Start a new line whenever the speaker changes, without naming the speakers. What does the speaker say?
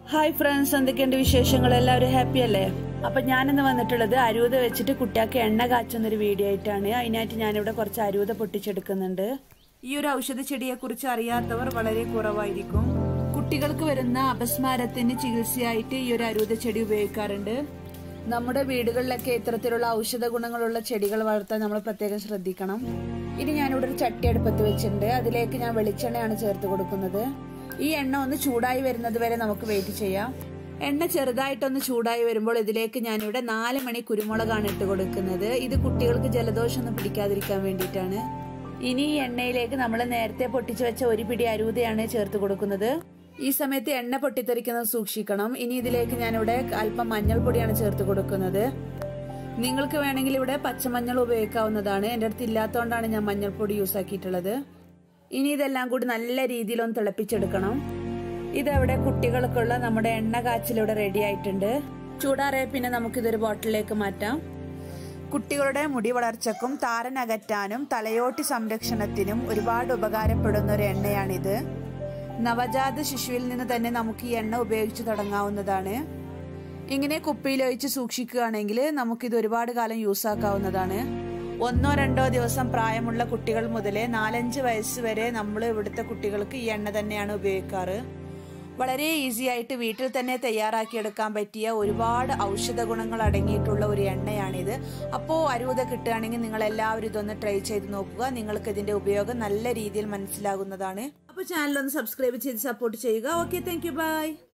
hi friends എന്തൊക്കെയുണ്ട് വിശേഷങ്ങൾ എല്ലാവരും ഹാപ്പി അല്ലേ അപ്പൊ ഞാനിന്ന് വന്നിട്ടുള്ളത് അരൂത വെച്ചിട്ട് കുട്ടിയാൾക്ക് എണ്ണ കാച്ചുന്ന ഒരു വീഡിയോ ആയിട്ടാണ് അതിനായിട്ട് ഞാനിവിടെ കുറച്ച് അരൂത പൊട്ടിച്ചെടുക്കുന്നുണ്ട് ഈ ഒരു ഔഷധ ചെടിയെ കുറിച്ച് അറിയാത്തവർ വളരെ കുറവായിരിക്കും കുട്ടികൾക്ക് വരുന്ന അപസ്മാരത്തിന് ചികിത്സയായിട്ട് ഈ ഒരു അരൂത ചെടി ഉപയോഗിക്കാറുണ്ട് നമ്മുടെ വീടുകളിലൊക്കെ ഇത്തരത്തിലുള്ള ഔഷധ ഗുണങ്ങളുള്ള ചെടികൾ വളർത്താൻ നമ്മൾ പ്രത്യേകം ശ്രദ്ധിക്കണം ഇനി ഞാനിവിടെ ഒരു ചട്ടി അടുപ്പത്ത് വെച്ചിട്ടുണ്ട് അതിലേക്ക് ഞാൻ വെളിച്ചെണ്ണയാണ് ചേർത്ത് കൊടുക്കുന്നത് ഈ എണ്ണ ഒന്ന് ചൂടായി വരുന്നത് വരെ നമുക്ക് വെയിറ്റ് ചെയ്യാം എണ്ണ ചെറുതായിട്ടൊന്ന് ചൂടായി വരുമ്പോൾ ഇതിലേക്ക് ഞാനിവിടെ നാല് മണി കുരുമുളകാണ് ഇട്ട് കൊടുക്കുന്നത് ഇത് കുട്ടികൾക്ക് ജലദോഷം ഒന്നും പിടിക്കാതിരിക്കാൻ വേണ്ടിയിട്ടാണ് ഇനി ഈ എണ്ണയിലേക്ക് നമ്മൾ നേരത്തെ പൊട്ടിച്ചു വെച്ച ഒരു പിടി അരൂതയാണ് ചേർത്ത് കൊടുക്കുന്നത് ഈ സമയത്ത് എണ്ണ പൊട്ടിത്തെറിക്കുന്നത് സൂക്ഷിക്കണം ഇനി ഇതിലേക്ക് ഞാനിവിടെ അല്പം മഞ്ഞൾപ്പൊടിയാണ് ചേർത്ത് കൊടുക്കുന്നത് നിങ്ങൾക്ക് വേണമെങ്കിൽ ഇവിടെ പച്ചമഞ്ഞൾ ഉപയോഗിക്കാവുന്നതാണ് എൻ്റെ അടുത്ത് ഇല്ലാത്തതുകൊണ്ടാണ് ഞാൻ മഞ്ഞൾപ്പൊടി യൂസ് ആക്കിയിട്ടുള്ളത് ഇനി ഇതെല്ലാം കൂടി നല്ല രീതിയിൽ ഒന്ന് തിളപ്പിച്ചെടുക്കണം ഇതവിടെ കുട്ടികൾക്കുള്ള നമ്മുടെ എണ്ണ കാച്ചിലിവിടെ റെഡി ആയിട്ടുണ്ട് ചൂടാറിയ പിന്നെ നമുക്കിതൊരു ബോട്ടിലേക്ക് മാറ്റാം കുട്ടികളുടെ മുടി വളർച്ചക്കും താരൻ അകറ്റാനും തലയോട്ടി സംരക്ഷണത്തിനും ഒരുപാട് ഉപകാരപ്പെടുന്ന ഒരു എണ്ണയാണിത് നവജാത ശിശുവിൽ നിന്ന് തന്നെ നമുക്ക് ഈ എണ്ണ ഉപയോഗിച്ച് തുടങ്ങാവുന്നതാണ് ഇങ്ങനെ കുപ്പിയിലൊഴിച്ച് സൂക്ഷിക്കുകയാണെങ്കിൽ നമുക്കിത് ഒരുപാട് കാലം യൂസ് ആക്കാവുന്നതാണ് ഒന്നോ രണ്ടോ ദിവസം പ്രായമുള്ള കുട്ടികൾ മുതലേ നാലഞ്ച് വയസ്സ് വരെ നമ്മൾ ഇവിടുത്തെ കുട്ടികൾക്ക് ഈ എണ്ണ തന്നെയാണ് ഉപയോഗിക്കാറ് വളരെ ഈസി ആയിട്ട് വീട്ടിൽ തന്നെ തയ്യാറാക്കിയെടുക്കാൻ പറ്റിയ ഒരുപാട് ഔഷധ ഗുണങ്ങൾ അടങ്ങിയിട്ടുള്ള ഒരു എണ്ണയാണിത് അപ്പോൾ അരൂത കിട്ടുകയാണെങ്കിൽ നിങ്ങൾ എല്ലാവരും ഇതൊന്ന് ട്രൈ ചെയ്ത് നോക്കുക നിങ്ങൾക്ക് ഇതിന്റെ ഉപയോഗം നല്ല രീതിയിൽ മനസ്സിലാകുന്നതാണ് അപ്പോൾ ചാനൽ ഒന്ന് സബ്സ്ക്രൈബ് ചെയ്ത് സപ്പോർട്ട് ചെയ്യുക ഓക്കെ താങ്ക് യു ബൈ